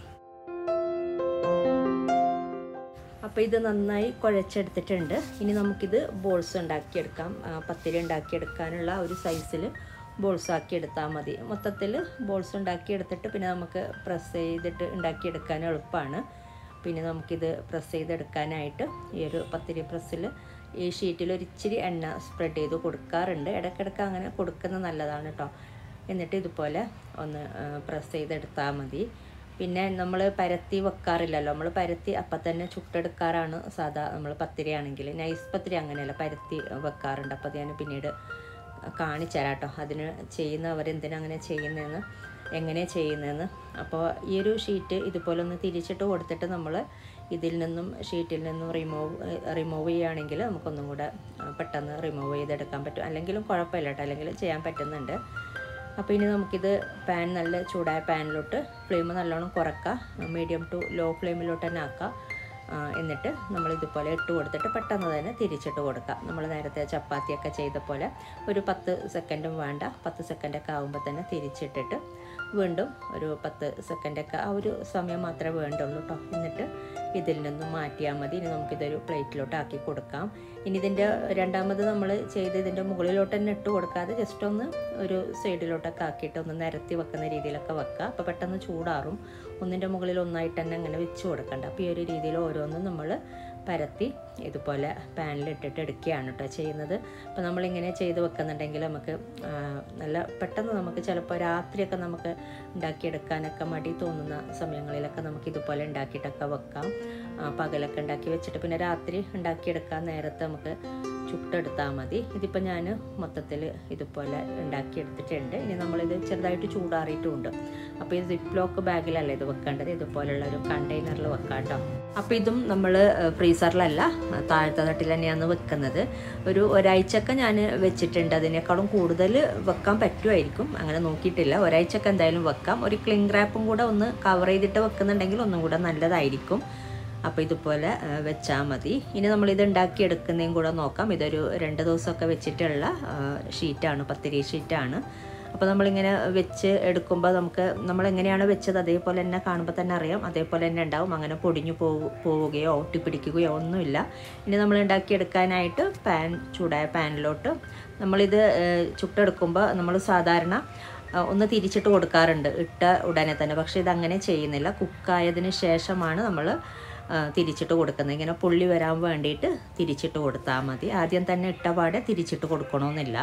അപ്പോൾ ഇത് നന്നായി കുഴച്ചെടുത്തിട്ടുണ്ട് ഇനി നമുക്കിത് ബോൾസ് ഉണ്ടാക്കിയെടുക്കാം ആ, പത്തിരി ഉണ്ടാക്കിയെടുക്കാനുള്ള ഒരു സൈസിൽ ബോൾസ് ആക്കി എടുത്താൽ മതി മൊത്തത്തിൽ ബോൾസ് ഉണ്ടാക്കിയെടുത്തിട്ട് പിന്നെ നമുക്ക് പ്രസ് ചെയ്തിട്ട് ഉണ്ടാക്കിയെടുക്കാൻ എളുപ്പമാണ് പിന്നെ നമുക്കിത് പ്രസ് ചെയ്തെടുക്കാനായിട്ട് ഈ ഒരു പത്തിരി പ്രസ്സിൽ ഈ ഷീറ്റിൽ ഒരു ഇച്ചിരി എണ്ണ സ്പ്രെഡ് ചെയ്ത് കൊടുക്കാറുണ്ട് ഇടയ്ക്കിടയ്ക്ക് അങ്ങനെ കൊടുക്കുന്നത് നല്ലതാണ് കേട്ടോ എന്നിട്ട് ഇതുപോലെ ഒന്ന് പ്രസ് ചെയ്തെടുത്താൽ മതി പിന്നെ നമ്മൾ പരത്തി വെക്കാറില്ലല്ലോ നമ്മൾ പരത്തി അപ്പം തന്നെ ചുട്ടെടുക്കാറാണ് സാധാ നമ്മൾ പത്തിരി ആണെങ്കിൽ നൈസ് പത്തിരി അങ്ങനെയല്ല പരത്തി വെക്കാറുണ്ട് അപ്പോൾ അത് ഞാൻ പിന്നീട് കാണിച്ചു തരാം കേട്ടോ അതിന് ചെയ്യുന്നവർ എന്തിനാ അങ്ങനെ ചെയ്യുന്നതെന്ന് എങ്ങനെ ചെയ്യുന്നതെന്ന് അപ്പോൾ ഈ ഒരു ഷീറ്റ് ഇതുപോലെ ഒന്ന് തിരിച്ചിട്ട് കൊടുത്തിട്ട് നമ്മൾ ഇതിൽ നിന്നും ഷീറ്റിൽ നിന്നും റിമൂവ് റിമൂവ് ചെയ്യുകയാണെങ്കിൽ നമുക്കൊന്നും കൂടെ ആ, പെട്ടെന്ന് റിമൂവ് ചെയ്തെടുക്കാൻ പറ്റും അല്ലെങ്കിലും കുഴപ്പമില്ല കേട്ടോ അല്ലെങ്കിൽ ചെയ്യാൻ പറ്റുന്നുണ്ട് അപ്പോൾ ഇനി നമുക്കിത് പാൻ നല്ല ചൂടായ പാനിലോട്ട് ഫ്ലെയിം നല്ലോണം കുറക്കുക മീഡിയം ടു ലോ ഫ്ലെയിമിലോട്ട് തന്നെ ആക്കുക ആ, എന്നിട്ട് നമ്മൾ ഇതുപോലെ ഇട്ട് കൊടുത്തിട്ട് പെട്ടെന്ന് തന്നെ തിരിച്ചിട്ട് കൊടുക്കുക നമ്മൾ നേരത്തെ ചപ്പാത്തിയൊക്കെ ചെയ്ത പോലെ ഒരു പത്ത് സെക്കൻഡും വേണ്ട പത്ത് സെക്കൻഡൊക്കെ ആകുമ്പോൾ തന്നെ തിരിച്ചിട്ടിട്ട് വീണ്ടും ഒരു പത്ത് സെക്കൻഡൊക്കെ ആ ഒരു സമയം മാത്രമേ വേണ്ടുള്ളൂ കേട്ടോ എന്നിട്ട് ഇതിൽ നിന്നും മാറ്റിയാൽ മതി ഇനി നമുക്കിതൊരു പ്ലേറ്റിലോട്ട് ആക്കി കൊടുക്കാം ഇനി ഇതിൻ്റെ രണ്ടാമത് നമ്മൾ ചെയ്ത് ഇതിൻ്റെ മുകളിലോട്ട് തന്നെ ഇട്ട് കൊടുക്കാതെ ജസ്റ്റ് ഒന്ന് ഒരു സൈഡിലോട്ടൊക്കെ ആക്കിയിട്ട് ഒന്ന് നിരത്തി വെക്കുന്ന രീതിയിലൊക്കെ വെക്കുക അപ്പോൾ പെട്ടെന്ന് ചൂടാറും ഒന്നിൻ്റെ മുകളിൽ ഒന്നായിട്ട് തന്നെ അങ്ങനെ വെച്ച് കൊടുക്കണ്ട അപ്പോൾ ഈ ഒരു രീതിയിൽ ഓരോന്നും നമ്മൾ പരത്തി ഇതുപോലെ പാനിലിട്ടിട്ട് എടുക്കുകയാണ് കേട്ടോ ചെയ്യുന്നത് അപ്പോൾ നമ്മളിങ്ങനെ ചെയ്ത് വെക്കുന്നുണ്ടെങ്കിൽ നമുക്ക് ആ, നല്ല പെട്ടെന്ന് നമുക്ക് ചിലപ്പോൾ രാത്രിയൊക്കെ നമുക്ക് ഉണ്ടാക്കിയെടുക്കാനൊക്കെ മടി തോന്നുന്ന സമയങ്ങളിലൊക്കെ നമുക്ക് ഇതുപോലെ ഉണ്ടാക്കിയിട്ടൊക്കെ വെക്കാം ആ, പകലൊക്കെ ഉണ്ടാക്കി വെച്ചിട്ട് പിന്നെ രാത്രി ഉണ്ടാക്കിയെടുക്കാൻ നേരത്തെ നമുക്ക് ചുട്ടെടുത്താൽ മതി ഇതിപ്പോൾ ഞാൻ മൊത്തത്തിൽ ഇതുപോലെ ഉണ്ടാക്കിയെടുത്തിട്ടുണ്ട് ഇനി നമ്മളിത് ചെറുതായിട്ട് ചൂടാറിയിട്ടുമുണ്ട് അപ്പോൾ ഇത് സിപ്പ് ലോക്ക് ബാഗിലല്ല ഇത് വെക്കേണ്ടത് ഇതുപോലുള്ള ഒരു കണ്ടെയ്നറിൽ വെക്കാം കേട്ടോ അപ്പോൾ ഇതും നമ്മൾ ഫ്രീസറിലല്ല താഴത്തെ തട്ടിൽ തന്നെയാണ് വെക്കുന്നത് ഒരു ഒരാഴ്ചയൊക്കെ ഞാൻ വെച്ചിട്ടുണ്ട് അതിനേക്കാളും കൂടുതൽ വെക്കാൻ പറ്റുമായിരിക്കും അങ്ങനെ നോക്കിയിട്ടില്ല ഒരാഴ്ചയൊക്കെ എന്തായാലും വെക്കാം ഒരു ക്ലിംഗ് റാപ്പും കൂടെ ഒന്ന് കവർ ചെയ്തിട്ട് വെക്കുന്നുണ്ടെങ്കിൽ ഒന്നും കൂടെ നല്ലതായിരിക്കും അപ്പോൾ ഇതുപോലെ വെച്ചാൽ മതി ഇനി നമ്മളിത് ഉണ്ടാക്കിയെടുക്കുന്നതും കൂടെ നോക്കാം ഇതൊരു രണ്ട് ദിവസമൊക്കെ വെച്ചിട്ടുള്ള ആ, ഷീറ്റാണ് പത്തിരി ഷീറ്റാണ് അപ്പോൾ നമ്മളിങ്ങനെ വെച്ച് എടുക്കുമ്പോൾ നമുക്ക് നമ്മൾ എങ്ങനെയാണ് വെച്ചത് അതേപോലെ തന്നെ കാണുമ്പോൾ തന്നെ അറിയാം അതേപോലെ തന്നെ ഉണ്ടാവും അങ്ങനെ പൊടിഞ്ഞു പോകു പോവുകയോ ഒട്ടിപ്പിടിക്കുകയോ ഒന്നുമില്ല ഇനി നമ്മൾ ഉണ്ടാക്കിയെടുക്കാനായിട്ട് പാൻ ചൂടായ പാനിലോട്ട് നമ്മളിത് ഏഹ്, ചുട്ടെടുക്കുമ്പോൾ നമ്മൾ സാധാരണ ആ, ഒന്ന് തിരിച്ചിട്ട് കൊടുക്കാറുണ്ട് ഇട്ട ഉടനെ തന്നെ പക്ഷേ ഇതങ്ങനെ ചെയ്യുന്നില്ല കുക്കായതിന് ശേഷമാണ് നമ്മൾ തിരിച്ചിട്ട് കൊടുക്കുന്നത് ഇങ്ങനെ പുള്ളി വരാൻ വേണ്ടിയിട്ട് തിരിച്ചിട്ട് കൊടുത്താൽ മതി ആദ്യം തന്നെ ഇട്ട പാടെ തിരിച്ചിട്ട് കൊടുക്കണമെന്നില്ല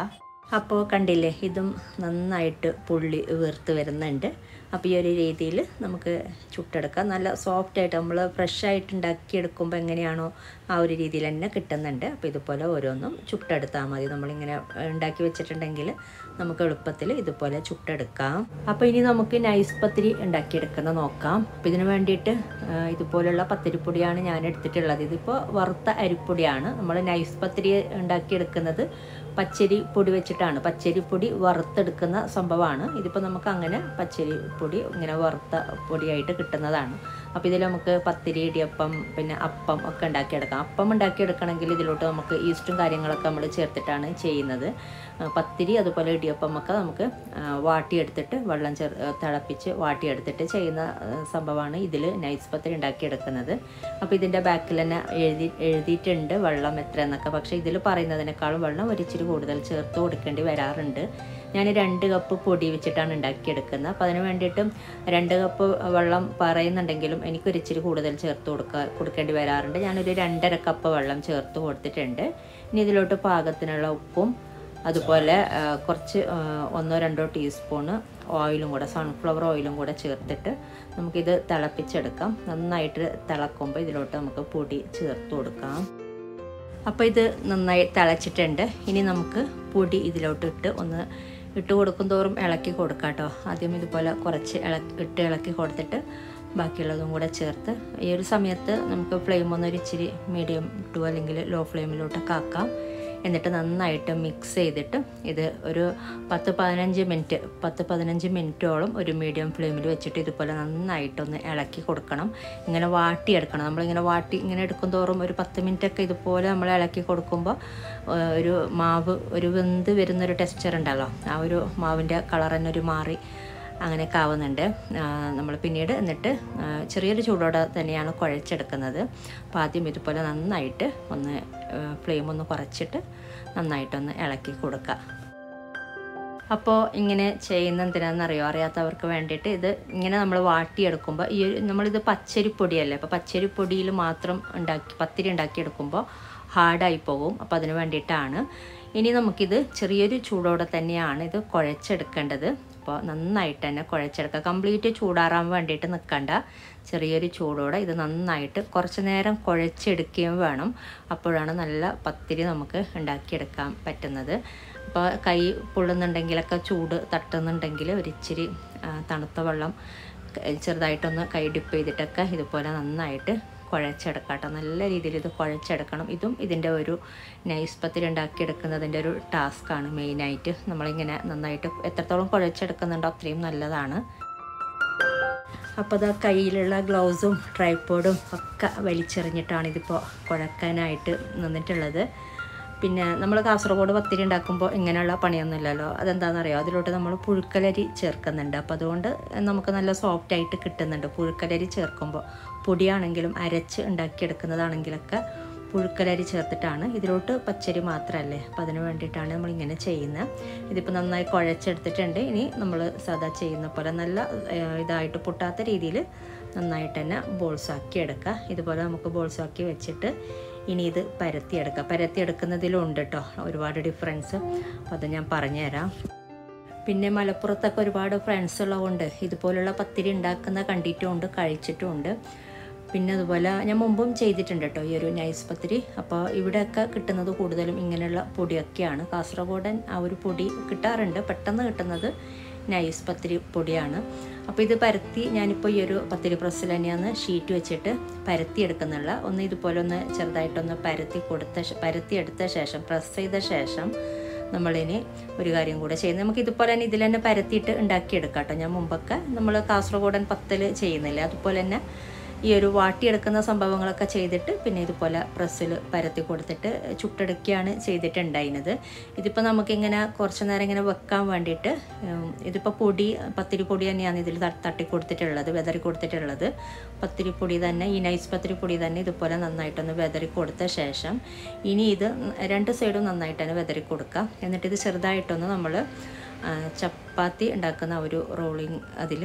അപ്പോൾ കണ്ടില്ലേ ഇതും നന്നായിട്ട് പുള്ളി വീർത്ത് വരുന്നുണ്ട് അപ്പോൾ ഈ ഒരു രീതിയിൽ നമുക്ക് ചുട്ടെടുക്കാം നല്ല സോഫ്റ്റായിട്ട് നമ്മൾ ഫ്രഷായിട്ട് ഉണ്ടാക്കിയെടുക്കുമ്പോൾ എങ്ങനെയാണോ ആ ഒരു രീതിയിൽ തന്നെ കിട്ടുന്നുണ്ട് അപ്പോൾ ഇതുപോലെ ഓരോന്നും ചുട്ടെടുത്താൽ മതി നമ്മളിങ്ങനെ ഉണ്ടാക്കി വെച്ചിട്ടുണ്ടെങ്കിൽ നമുക്ക് എളുപ്പത്തിൽ ഇതുപോലെ ചുട്ടെടുക്കാം അപ്പോൾ ഇനി നമുക്ക് നൈസ് പത്തിരി ഉണ്ടാക്കിയെടുക്കുന്ന നോക്കാം അപ്പോൾ ഇതിന് വേണ്ടിയിട്ട് ആ, ഇതുപോലുള്ള പത്തിരിപ്പൊടിയാണ് ഞാൻ എടുത്തിട്ടുള്ളത് ഇതിപ്പോൾ വറുത്ത അരിപ്പൊടിയാണ് നമ്മൾ നൈസ് പത്തിരി ഉണ്ടാക്കിയെടുക്കുന്നത് പച്ചരി പൊടി വെച്ചിട്ടാണ് പച്ചരി പൊടി വറുത്തെടുക്കുന്ന സംഭവമാണ് ഇതിപ്പോൾ നമുക്ക് അങ്ങനെ പച്ചരി പൊടി ഇങ്ങനെ വറുത്ത പൊടിയായിട്ട് കിട്ടുന്നതാണ് അപ്പോൾ ഇതിൽ നമുക്ക് പത്തിരി ഇടിയപ്പം പിന്നെ അപ്പം ഒക്കെ ഉണ്ടാക്കിയെടുക്കാം അപ്പം ഉണ്ടാക്കിയെടുക്കണമെങ്കിൽ ഇതിലോട്ട് നമുക്ക് ഈസ്റ്റും കാര്യങ്ങളൊക്കെ നമ്മൾ ചേർത്തിട്ടാണ് ചെയ്യുന്നത് ആ, പത്തിരി അതുപോലെ ഇടിയപ്പം ഒക്കെ നമുക്ക് ആ, വാട്ടിയെടുത്തിട്ട് വെള്ളം ചേർ തിളപ്പിച്ച് വാട്ടിയെടുത്തിട്ട് ചെയ്യുന്ന ആ, സംഭവമാണ് ഇതിൽ നൈസ് പത്തിരി ഉണ്ടാക്കിയെടുക്കുന്നത് അപ്പോൾ ഇതിൻ്റെ ബാക്കിൽ തന്നെ എഴുതി എഴുതിയിട്ടുണ്ട് വെള്ളം എത്ര എന്നൊക്കെ പക്ഷേ ഇതിൽ പറയുന്നതിനേക്കാളും വെള്ളം ഒരു ഇച്ചിരി കൂടുതൽ ചേർത്ത് കൊടുക്കേണ്ടി വരാറുണ്ട് ഞാൻ രണ്ട് കപ്പ് പൊടി വെച്ചിട്ടാണ് ഉണ്ടാക്കിയെടുക്കുന്നത് അപ്പോൾ അതിന് വേണ്ടിയിട്ട് രണ്ട് കപ്പ് വെള്ളം പറയുന്നുണ്ടെങ്കിലും എനിക്കൊരു ഇച്ചിരി കൂടുതൽ ചേർത്ത് കൊടുക്കുക കൊടുക്കേണ്ടി വരാറുണ്ട് ഞാനൊരു രണ്ടര കപ്പ് വെള്ളം ചേർത്ത് കൊടുത്തിട്ടുണ്ട് ഇനി ഇതിലോട്ട് പാകത്തിനുള്ള ഉപ്പും അതുപോലെ ആ, കുറച്ച് ആ, ഒന്നോ രണ്ടോ ടീസ്പൂണ് ഓയിലും കൂടെ സൺഫ്ലവർ ഓയിലും കൂടെ ചേർത്തിട്ട് നമുക്കിത് തിളപ്പിച്ചെടുക്കാം നന്നായിട്ട് തിളക്കുമ്പോൾ ഇതിലോട്ട് നമുക്ക് പൊടി ചേർത്ത് കൊടുക്കാം അപ്പോൾ ഇത് നന്നായി തിളച്ചിട്ടുണ്ട് ഇനി നമുക്ക് പൊടി ഇതിലോട്ട് ഇട്ട് ഒന്ന് ഇട്ട് കൊടുക്കും തോറും ഇളക്കി കൊടുക്കാം കേട്ടോ ആദ്യം ഇതുപോലെ കുറച്ച് ഇളക്കി ഇട്ട് ഇളക്കി കൊടുത്തിട്ട് ബാക്കിയുള്ളതും കൂടെ ചേർത്ത് ഈ ഒരു സമയത്ത് നമുക്ക് ഫ്ലെയിം ഒന്ന് ഒരു ഇച്ചിരി മീഡിയം ടു അല്ലെങ്കിൽ ലോ ഫ്ലെയിമിലോട്ടൊക്കെ ആക്കാം എന്നിട്ട് നന്നായിട്ട് മിക്സ് ചെയ്തിട്ട് ഇത് ഒരു പത്ത് പതിനഞ്ച് മിനിറ്റ് പത്ത് പതിനഞ്ച് മിനിറ്റോളം ഒരു മീഡിയം ഫ്ലെയിമിൽ വെച്ചിട്ട് ഇതുപോലെ നന്നായിട്ടൊന്ന് ഇളക്കി കൊടുക്കണം ഇങ്ങനെ വാട്ടിയെടുക്കണം നമ്മളിങ്ങനെ വാട്ടി ഇങ്ങനെ എടുക്കും തോറും ഒരു പത്ത് മിനിറ്റൊക്കെ ഇതുപോലെ നമ്മൾ ഇളക്കി കൊടുക്കുമ്പോൾ ഏഹ്, ഒരു മാവ് ഒരു വെന്ത് വരുന്നൊരു ടെക്സ്ചർ ഉണ്ടല്ലോ ആ ഒരു മാവിൻ്റെ കളർ തന്നെ ഒരു മാറി അങ്ങനെയൊക്കെ ആവുന്നുണ്ട് നമ്മൾ പിന്നീട് എന്നിട്ട് ആ, ചെറിയൊരു ചൂടോടെ തന്നെയാണ് കുഴച്ചെടുക്കുന്നത് അപ്പോൾ ആദ്യം ഇതുപോലെ നന്നായിട്ട് ഒന്ന് ഫ്ലെയിം ഒന്ന് കുറച്ചിട്ട് നന്നായിട്ടൊന്ന് ഇളക്കി കൊടുക്കുക അപ്പോൾ ഇങ്ങനെ ചെയ്യുന്ന എന്തിനാണെന്നറിയോ അറിയാത്തവർക്ക് വേണ്ടിയിട്ട് ഇത് ഇങ്ങനെ നമ്മൾ വാട്ടിയെടുക്കുമ്പോൾ ഈ ഒരു- നമ്മളിത് പച്ചരിപ്പൊടിയല്ലേ അപ്പോൾ പച്ചരിപ്പൊടിയിൽ മാത്രം ഉണ്ടാക്കി പത്തിരി ഉണ്ടാക്കിയെടുക്കുമ്പോൾ ഹാർഡായി പോകും അപ്പോൾ അതിന് വേണ്ടിയിട്ടാണ് ഇനി നമുക്കിത് ചെറിയൊരു ചൂടോടെ തന്നെയാണ് ഇത് കുഴച്ചെടുക്കേണ്ടത് അപ്പോൾ നന്നായിട്ട് തന്നെ കുഴച്ചെടുക്കുക കംപ്ലീറ്റ് ചൂടാറാൻ വേണ്ടിയിട്ട് നിൽക്കണ്ട ചെറിയൊരു ചൂടോടെ ഇത് നന്നായിട്ട് കുറച്ച് നേരം കുഴച്ചെടുക്കുകയും വേണം അപ്പോഴാണ് നല്ല പത്തിരി നമുക്ക് ഉണ്ടാക്കിയെടുക്കാൻ പറ്റുന്നത് അപ്പോൾ കൈ പൊള്ളുന്നുണ്ടെങ്കിലൊക്കെ ചൂട് തട്ടുന്നുണ്ടെങ്കിൽ ഒരിച്ചിരി ആ, തണുത്ത വെള്ളം ക- ചെറുതായിട്ടൊന്ന് കൈ ഡിപ്പ് ചെയ്തിട്ടൊക്കെ ഇതുപോലെ നന്നായിട്ട് കുഴച്ചെടുക്കാം കേട്ടോ നല്ല രീതിയിൽ ഇത് കുഴച്ചെടുക്കണം ഇതും ഇതിൻ്റെ ഒരു നൈസ് പത്തിരി ഉണ്ടാക്കിയെടുക്കുന്നതിൻ്റെ ഒരു ടാസ്ക്കാണ് മെയിനായിട്ട് നമ്മളിങ്ങനെ നന്നായിട്ട് എത്രത്തോളം കുഴച്ചെടുക്കുന്നുണ്ടോ അത്രയും നല്ലതാണ് അപ്പോൾ അത് കയ്യിലുള്ള ഗ്ലൗസും ട്രൈപ്പോഡും ഒക്കെ വലിച്ചെറിഞ്ഞിട്ടാണ് ഇതിപ്പോൾ കുഴക്കാനായിട്ട് നിന്നിട്ടുള്ളത് പിന്നെ നമ്മൾ കാസർഗോഡ് പത്തിരി ഉണ്ടാക്കുമ്പോൾ ഇങ്ങനെയുള്ള പണിയൊന്നുമില്ലല്ലോ അതെന്താണെന്നറിയോ അതിലോട്ട് നമ്മൾ പുഴുക്കലരി ചേർക്കുന്നുണ്ട് അപ്പോൾ അതുകൊണ്ട് നമുക്ക് നല്ല സോഫ്റ്റ് ആയിട്ട് കിട്ടുന്നുണ്ട് പുഴുക്കലരി ചേർക്കുമ്പോൾ പൊടിയാണെങ്കിലും അരച്ച് ഉണ്ടാക്കിയെടുക്കുന്നതാണെങ്കിലൊക്കെ പുഴുക്കലരി ചേർത്തിട്ടാണ് ഇതിലോട്ട് പച്ചരി മാത്രമല്ലേ അപ്പോൾ അതിന് വേണ്ടിയിട്ടാണ് നമ്മൾ ഇങ്ങനെ ചെയ്യുന്നത് ഇതിപ്പോൾ നന്നായി കുഴച്ചെടുത്തിട്ടുണ്ട് ഇനി നമ്മൾ സാധാ ചെയ്യുന്ന പോലെ നല്ല ഏഹ്, ഇതായിട്ട് പൊട്ടാത്ത രീതിയിൽ നന്നായിട്ട് തന്നെ ബോൾസാക്കി എടുക്കുക ഇതുപോലെ നമുക്ക് ബോൾസാക്കി വെച്ചിട്ട് ഇനി ഇത് പരത്തിയെടുക്കുക പരത്തിയെടുക്കുന്നതിലും ഉണ്ട് കേട്ടോ ഒരുപാട് ഡിഫറൻസ് അപ്പോൾ അത് ഞാൻ പറഞ്ഞുതരാം പിന്നെ മലപ്പുറത്തൊക്കെ ഒരുപാട് ഫ്രണ്ട്സ് ഉള്ളതുകൊണ്ട് ഇതുപോലുള്ള പത്തിരി ഉണ്ടാക്കുന്ന കണ്ടിട്ടുമുണ്ട് കഴിച്ചിട്ടുമുണ്ട് പിന്നെ അതുപോലെ ഞാൻ മുമ്പും ചെയ്തിട്ടുണ്ട് കേട്ടോ ഈ ഒരു നൈസ് പത്തിരി അപ്പോൾ ഇവിടെയൊക്കെ കിട്ടുന്നത് കൂടുതലും ഇങ്ങനെയുള്ള പൊടിയൊക്കെയാണ് കാസർഗോഡൻ ആ ഒരു പൊടി കിട്ടാറുണ്ട് പെട്ടെന്ന് കിട്ടുന്നത് നൈസ് പത്തിരി പൊടിയാണ് അപ്പോൾ ഇത് പരത്തി ഞാനിപ്പോൾ ഈ ഒരു പത്തിരി പ്രസ്സിൽ തന്നെയാണ് ഷീറ്റ് വെച്ചിട്ട് പരത്തി എടുക്കുന്നുള്ള ഒന്ന് ഇതുപോലെ ഒന്ന് ചെറുതായിട്ടൊന്ന് പരത്തി കൊടുത്ത ശേ- പരത്തി എടുത്ത ശേഷം പ്രസ് ചെയ്ത ശേഷം നമ്മളിനി ഒരു കാര്യം കൂടെ ചെയ്യുന്നത് നമുക്ക് ഇതുപോലെ തന്നെ ഇതിൽ തന്നെ പരത്തിയിട്ട് ഉണ്ടാക്കിയെടുക്കാം കേട്ടോ ഞാൻ മുമ്പൊക്കെ നമ്മൾ കാസർഗോഡൻ പത്തൽ ചെയ്യുന്നില്ലേ അതുപോലെ തന്നെ ഈ ഒരു വാട്ടിയെടുക്കുന്ന സംഭവങ്ങളൊക്കെ ചെയ്തിട്ട് പിന്നെ ഇതുപോലെ പ്രസ്സിൽ പരത്തി കൊടുത്തിട്ട് ചുട്ടെടുക്കുകയാണ് ചെയ്തിട്ടുണ്ടായിരുന്നത് ഇതിപ്പോൾ നമുക്കിങ്ങനെ കുറച്ച് നേരം ഇങ്ങനെ വെക്കാൻ വേണ്ടിയിട്ട് ഉം, ഇതിപ്പോൾ പൊടി പത്തിരി പൊടി തന്നെയാണ് ഇതിൽ ത- തട്ടി കൊടുത്തിട്ടുള്ളത് വെതറി കൊടുത്തിട്ടുള്ളത് പത്തിരി പൊടി തന്നെ ഈ നൈസ് പത്തിരി പൊടി തന്നെ ഇതുപോലെ നന്നായിട്ടൊന്ന് വെതറി കൊടുത്ത ശേഷം ഇനി ഇത് രണ്ട് സൈഡും നന്നായിട്ട് തന്നെ വെതറി കൊടുക്കാം എന്നിട്ട് ഇത് ചെറുതായിട്ടൊന്ന് നമ്മൾ ചപ്പാത്തി ഉണ്ടാക്കുന്ന ആ ഒരു റോളിങ് അതിൽ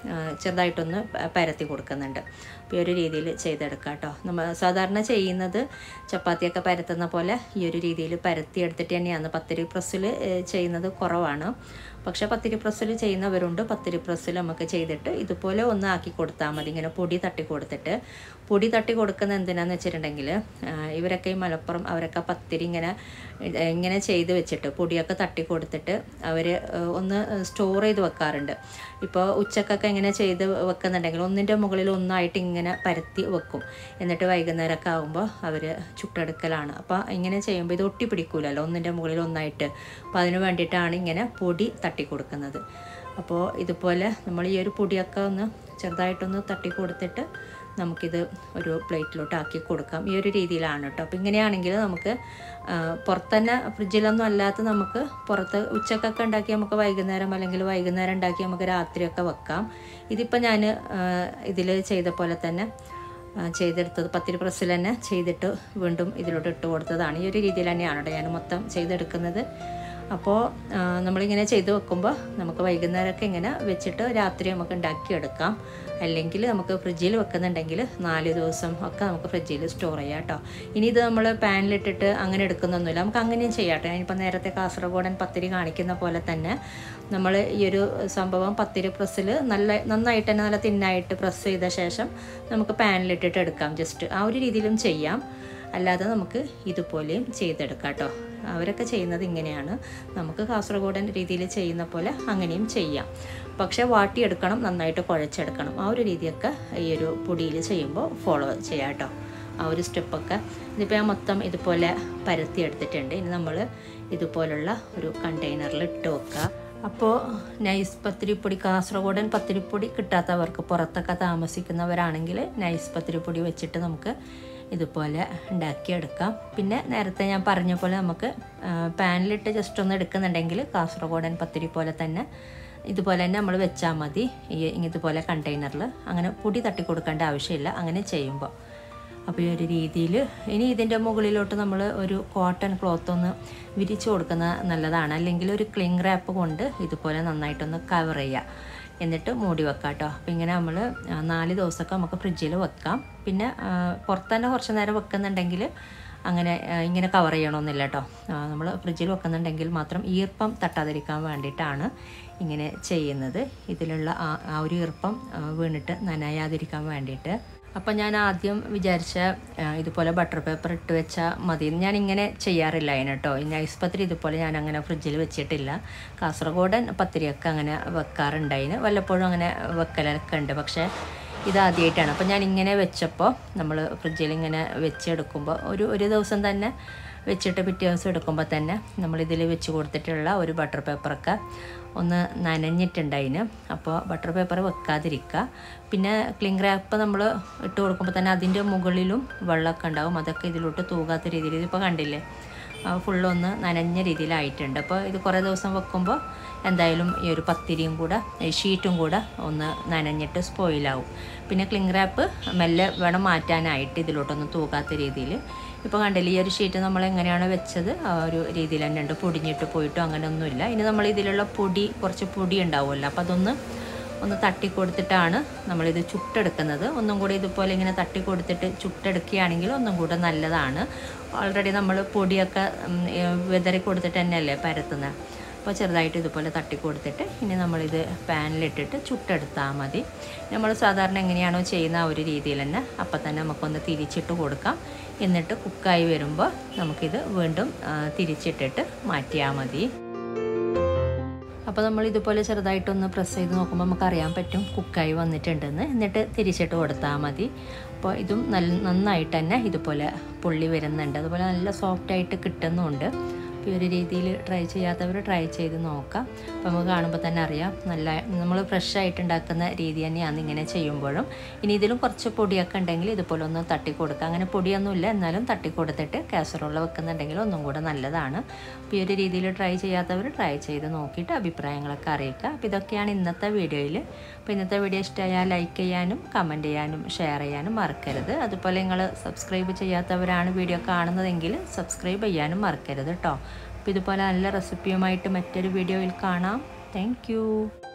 ആ, ചെറുതായിട്ടൊന്ന് പ- പരത്തി കൊടുക്കുന്നുണ്ട് അപ്പോൾ ഈ ഒരു രീതിയിൽ ചെയ്തെടുക്കാം കേട്ടോ നമ്മൾ സാധാരണ ചെയ്യുന്നത് ചപ്പാത്തിയൊക്കെ പരത്തുന്ന പോലെ ഈ ഒരു രീതിയിൽ പരത്തി എടുത്തിട്ട് തന്നെയാണ് പത്തിരി പ്രസ്സിൽ ചെയ്യുന്നത് കുറവാണ് പക്ഷേ പത്തിരി പ്രസ്സിൽ ചെയ്യുന്നവരുണ്ട് പത്തിരി പ്രസ്സിൽ നമുക്ക് ചെയ്തിട്ട് ഇതുപോലെ ഒന്ന് ആക്കി കൊടുത്താൽ മതി ഇങ്ങനെ പൊടി തട്ടി കൊടുത്തിട്ട് പൊടി തട്ടി കൊടുക്കുന്ന എന്തിനാന്ന് വെച്ചിട്ടുണ്ടെങ്കിൽ ആ, ഇവരൊക്കെ ഈ മലപ്പുറം അവരൊക്കെ പത്തിരി ഇങ്ങനെ ഇ- ഇങ്ങനെ ചെയ്ത് വെച്ചിട്ട് പൊടിയൊക്കെ തട്ടി കൊടുത്തിട്ട് അവർ ഒന്ന് സ്റ്റോർ ചെയ്ത് വെക്കാറുണ്ട് ഇപ്പോൾ ഉച്ചക്കൊക്കെ ഇങ്ങനെ ചെയ്ത് വെക്കുന്നുണ്ടെങ്കിൽ ഒന്നിൻ്റെ മുകളിൽ ഒന്നായിട്ട് ഇങ്ങനെ പരത്തി വെക്കും എന്നിട്ട് വൈകുന്നേരമൊക്കെ ആകുമ്പോൾ അവർ ചുട്ടെടുക്കലാണ് അപ്പോൾ ഇങ്ങനെ ചെയ്യുമ്പോൾ ഇത് ഒട്ടി പിടിക്കൂലല്ലോ ഒന്നിൻ്റെ മുകളിൽ ഒന്നായിട്ട് അപ്പോൾ അതിന് വേണ്ടിയിട്ടാണ് ഇങ്ങനെ പൊടി തട്ടി കൊടുക്കുന്നത് അപ്പോൾ ഇതുപോലെ നമ്മൾ ഈ ഒരു പൊടിയൊക്കെ ഒന്ന് ചെറുതായിട്ടൊന്ന് തട്ടി കൊടുത്തിട്ട് നമുക്കിത് ഒരു പ്ലേറ്റിലോട്ട് ആക്കി കൊടുക്കാം ഈ ഒരു രീതിയിലാണ് കേട്ടോ അപ്പോൾ ഇങ്ങനെയാണെങ്കിൽ നമുക്ക് ആ, പുറത്തന്നെ ഫ്രിഡ്ജിലൊന്നും അല്ലാത്ത നമുക്ക് പുറത്ത് ഉച്ചക്കൊക്കെ ഉണ്ടാക്കി നമുക്ക് വൈകുന്നേരം അല്ലെങ്കിൽ വൈകുന്നേരം ഉണ്ടാക്കി നമുക്ക് രാത്രിയൊക്കെ വെക്കാം ഇതിപ്പോൾ ഞാൻ ഇതിൽ ചെയ്ത പോലെ തന്നെ ആ, ചെയ്തെടുത്തത് പത്തിരി പ്രസ്സിൽ തന്നെ ചെയ്തിട്ട് വീണ്ടും ഇതിലോട്ട് ഇട്ട് കൊടുത്തതാണ് ഈ ഒരു രീതിയിൽ തന്നെയാണ് കേട്ടോ ഞാൻ മൊത്തം ചെയ്തെടുക്കുന്നത് അപ്പോൾ ആ, നമ്മളിങ്ങനെ ചെയ്ത് വെക്കുമ്പോൾ നമുക്ക് വൈകുന്നേരമൊക്കെ ഇങ്ങനെ വെച്ചിട്ട് രാത്രി നമുക്ക് ഉണ്ടാക്കിയെടുക്കാം അല്ലെങ്കിൽ നമുക്ക് ഫ്രിഡ്ജിൽ വെക്കുന്നുണ്ടെങ്കിൽ നാല് ദിവസം ഒക്കെ നമുക്ക് ഫ്രിഡ്ജിൽ സ്റ്റോർ ചെയ്യാം കേട്ടോ ഇനി ഇത് നമ്മൾ പാനിലിട്ടിട്ട് അങ്ങനെ എടുക്കുന്നൊന്നുമില്ല നമുക്ക് അങ്ങനെയും ചെയ്യാം കേട്ടോ ഞാനിപ്പോൾ നേരത്തെ കാസർഗോഡൻ പത്തിരി കാണിക്കുന്ന പോലെ തന്നെ നമ്മൾ ഈ ഒരു സംഭവം പത്തിരി പ്രസ്സിൽ നല്ല നന്നായിട്ട് തന്നെ നല്ല തിന്നായിട്ട് പ്രസ് ചെയ്ത ശേഷം നമുക്ക് പാനിലിട്ടിട്ട് എടുക്കാം ജസ്റ്റ് ആ ഒരു രീതിയിലും ചെയ്യാം അല്ലാതെ നമുക്ക് ഇതുപോലെയും ചെയ്തെടുക്കാം കേട്ടോ അവരൊക്കെ ചെയ്യുന്നത് ഇങ്ങനെയാണ് നമുക്ക് കാസർഗോഡൻ രീതിയിൽ ചെയ്യുന്ന പോലെ അങ്ങനെയും ചെയ്യാം പക്ഷേ വാട്ടിയെടുക്കണം നന്നായിട്ട് കുഴച്ചെടുക്കണം ആ ഒരു രീതിയൊക്കെ ഈ ഒരു പൊടിയിൽ ചെയ്യുമ്പോൾ ഫോളോ ചെയ്യാം കേട്ടോ ആ ഒരു സ്റ്റെപ്പൊക്കെ ഇതിപ്പോൾ ഞാൻ മൊത്തം ഇതുപോലെ പരത്തി എടുത്തിട്ടുണ്ട് ഇനി നമ്മൾ ഇതുപോലുള്ള ഒരു കണ്ടെയ്നറിൽ ഇട്ട് വെക്കുക അപ്പോൾ നൈസ് പത്തിരിപ്പൊടി കാസർഗോഡൻ പത്തിരിപ്പൊടി കിട്ടാത്തവർക്ക് പുറത്തൊക്കെ താമസിക്കുന്നവരാണെങ്കിൽ നൈസ് പത്തിരിപ്പൊടി വെച്ചിട്ട് നമുക്ക് ഇതുപോലെ ഉണ്ടാക്കിയെടുക്കാം പിന്നെ നേരത്തെ ഞാൻ പറഞ്ഞ പോലെ നമുക്ക് ആ, പാനിലിട്ട് ജസ്റ്റ് ഒന്ന് എടുക്കുന്നുണ്ടെങ്കിൽ കാസർഗോഡൻ പത്തിരി പോലെ തന്നെ ഇതുപോലെ തന്നെ നമ്മൾ വെച്ചാൽ മതി ഈ ഇതുപോലെ കണ്ടെയ്നറിൽ അങ്ങനെ പൊടി തട്ടി കൊടുക്കേണ്ട ആവശ്യമില്ല അങ്ങനെ ചെയ്യുമ്പോൾ അപ്പോൾ ഈ ഒരു രീതിയിൽ ഇനി ഇതിൻ്റെ മുകളിലോട്ട് നമ്മൾ ഒരു കോട്ടൺ ക്ലോത്ത് ഒന്ന് വിരിച്ചു കൊടുക്കുന്ന നല്ലതാണ് അല്ലെങ്കിൽ ഒരു ക്ലിങ് റാപ്പ് കൊണ്ട് ഇതുപോലെ നന്നായിട്ടൊന്ന് കവർ ചെയ്യുക എന്നിട്ട് മൂടി വെക്കാം കേട്ടോ അപ്പോൾ ഇങ്ങനെ നമ്മൾ നാല് ദിവസമൊക്കെ നമുക്ക് ഫ്രിഡ്ജിൽ വെക്കാം പിന്നെ ആ, പുറത്ത് തന്നെ കുറച്ച് നേരം വെക്കുന്നുണ്ടെങ്കിൽ അങ്ങനെ ആ, ഇങ്ങനെ കവർ ചെയ്യണമെന്നില്ല കേട്ടോ നമ്മൾ ഫ്രിഡ്ജിൽ വെക്കുന്നുണ്ടെങ്കിൽ മാത്രം ഈർപ്പം തട്ടാതിരിക്കാൻ വേണ്ടിയിട്ടാണ് ഇങ്ങനെ ചെയ്യുന്നത് ഇതിലുള്ള ആ ആ ഒരു ഈർപ്പം ആ, വീണിട്ട് നനയാതിരിക്കാൻ വേണ്ടിയിട്ട് അപ്പം ഞാൻ ആദ്യം വിചാരിച്ച ആ, ഇതുപോലെ ബട്ടർ പേപ്പർ ഇട്ട് വെച്ചാൽ മതി ഞാൻ ഇങ്ങനെ ചെയ്യാറില്ല അതിന് കേട്ടോ ഈ നൈസ് പത്തിരി ഇതുപോലെ ഞാൻ അങ്ങനെ ഫ്രിഡ്ജിൽ വെച്ചിട്ടില്ല കാസർഗോഡൻ പത്തിരിയൊക്കെ അങ്ങനെ വെക്കാറുണ്ടായിന് വല്ലപ്പോഴും അങ്ങനെ വെക്കലൊക്കെ ഉണ്ട് പക്ഷേ ഇതാദ്യമായിട്ടാണ് അപ്പോൾ ഞാൻ ഇങ്ങനെ വെച്ചപ്പോൾ നമ്മൾ ഫ്രിഡ്ജിൽ ഇങ്ങനെ വെച്ചെടുക്കുമ്പോൾ ഒരു ഒരു ദിവസം തന്നെ വെച്ചിട്ട് പിറ്റേ ദിവസം എടുക്കുമ്പോൾ തന്നെ നമ്മളിതിൽ വെച്ച് കൊടുത്തിട്ടുള്ള ഒരു ബട്ടർ പേപ്പറൊക്കെ ഒന്ന് നനഞ്ഞിട്ടുണ്ടതിന് അപ്പോൾ ബട്ടർ പേപ്പർ വെക്കാതിരിക്കുക പിന്നെ ക്ലിങ് റാപ്പ് നമ്മൾ ഇട്ട് കൊടുക്കുമ്പോൾ തന്നെ അതിൻ്റെ മുകളിലും വെള്ളമൊക്കെ ഉണ്ടാവും അതൊക്കെ ഇതിലോട്ട് തൂകാത്ത രീതിയിൽ ഇതിപ്പോൾ കണ്ടില്ലേ ഫുള്ളൊന്ന് നനഞ്ഞ രീതിയിലായിട്ടുണ്ട് അപ്പോൾ ഇത് കുറേ ദിവസം വെക്കുമ്പോൾ എന്തായാലും ഈ ഒരു പത്തിരിയും കൂടെ ഈ ഷീറ്റും കൂടെ ഒന്ന് നനഞ്ഞിട്ട് സ്പോയിലാവും പിന്നെ ക്ലിങ് റാപ്പ് മെല്ലെ വേണം മാറ്റാനായിട്ട് ഇതിലോട്ടൊന്ന് തൂകാത്ത രീതിയിൽ ഇപ്പോൾ കണ്ടില്ലേ ഈ ഒരു ഷീറ്റ് നമ്മൾ എങ്ങനെയാണ് വെച്ചത് ആ ഒരു രീതിയിൽ തന്നെ ഉണ്ട് പൊടിഞ്ഞിട്ട് പോയിട്ടോ അങ്ങനെയൊന്നുമില്ല ഇനി നമ്മൾ ഇതിലുള്ള പൊടി കുറച്ച് പൊടി ഉണ്ടാവുമല്ലോ അപ്പോൾ അതൊന്ന് ഒന്ന് തട്ടി കൊടുത്തിട്ടാണ് നമ്മളിത് ചുട്ടെടുക്കുന്നത് ഒന്നും കൂടി ഇതുപോലെ ഇങ്ങനെ തട്ടി കൊടുത്തിട്ട് ചുട്ടെടുക്കുകയാണെങ്കിൽ ഒന്നും കൂടെ നല്ലതാണ് ഓൾറെഡി നമ്മൾ പൊടിയൊക്കെ ഉം, ഏ, വിതറി കൊടുത്തിട്ട് തന്നെയല്ലേ പരത്തുന്നത് അപ്പോൾ ചെറുതായിട്ട് ഇതുപോലെ തട്ടി കൊടുത്തിട്ട് ഇനി നമ്മളിത് പാനിലിട്ടിട്ട് ചുട്ടെടുത്താൽ മതി നമ്മൾ സാധാരണ എങ്ങനെയാണോ ചെയ്യുന്ന ആ ഒരു രീതിയിൽ തന്നെ അപ്പം തന്നെ നമുക്കൊന്ന് തിരിച്ചിട്ട് കൊടുക്കാം എന്നിട്ട് കുക്കായി വരുമ്പോൾ നമുക്കിത് വീണ്ടും ആ, തിരിച്ചിട്ടിട്ട് മാറ്റിയാൽ മതി അപ്പോൾ നമ്മൾ ഇതുപോലെ ചെറുതായിട്ടൊന്ന് പ്രസ് ചെയ്ത് നോക്കുമ്പോൾ നമുക്ക് അറിയാൻ പറ്റും കുക്കായി വന്നിട്ടുണ്ടെന്ന് എന്നിട്ട് തിരിച്ചിട്ട് കൊടുത്താൽ മതി അപ്പോൾ ഇതും നല്ല നന്നായിട്ട് തന്നെ ഇതുപോലെ പുള്ളി വരുന്നുണ്ട് അതുപോലെ നല്ല സോഫ്റ്റായിട്ട് കിട്ടുന്നുമുണ്ട് അപ്പോൾ ഈ ഒരു രീതിയിൽ ട്രൈ ചെയ്യാത്തവർ ട്രൈ ചെയ്ത് നോക്കാം അപ്പോൾ നമുക്ക് കാണുമ്പോൾ തന്നെ അറിയാം നല്ല നമ്മൾ ഫ്രഷ് ആയിട്ട് ഉണ്ടാക്കുന്ന രീതി തന്നെയാണ് ഇങ്ങനെ ചെയ്യുമ്പോഴും ഇനി ഇതിലും കുറച്ച് പൊടിയൊക്കെ ഉണ്ടെങ്കിൽ ഇതുപോലെ ഒന്ന് തട്ടി കൊടുക്കുക അങ്ങനെ പൊടിയൊന്നുമില്ല എന്നാലും തട്ടി കൊടുത്തിട്ട് കാസറോള വെക്കുന്നുണ്ടെങ്കിൽ ഒന്നും കൂടെ നല്ലതാണ് അപ്പോൾ ഈ ഒരു രീതിയിൽ ട്രൈ ചെയ്യാത്തവർ ട്രൈ ചെയ്ത് നോക്കിയിട്ട് അഭിപ്രായങ്ങളൊക്കെ അറിയിക്കുക അപ്പോൾ ഇതൊക്കെയാണ് ഇന്നത്തെ വീഡിയോയിൽ അപ്പോൾ ഇന്നത്തെ വീഡിയോ ഇഷ്ടമായാൽ ലൈക്ക് ചെയ്യാനും കമൻറ്റ് ചെയ്യാനും ഷെയർ ചെയ്യാനും മറക്കരുത് അതുപോലെ നിങ്ങൾ സബ്സ്ക്രൈബ് ചെയ്യാത്തവരാണ് വീഡിയോ കാണുന്നതെങ്കിൽ സബ്സ്ക്രൈബ് ചെയ്യാനും മറക്കരുത് കേട്ടോ അപ്പോൾ ഇതുപോലെ നല്ല റെസിപ്പിയുമായിട്ട് മറ്റൊരു വീഡിയോയിൽ കാണാം താങ്ക്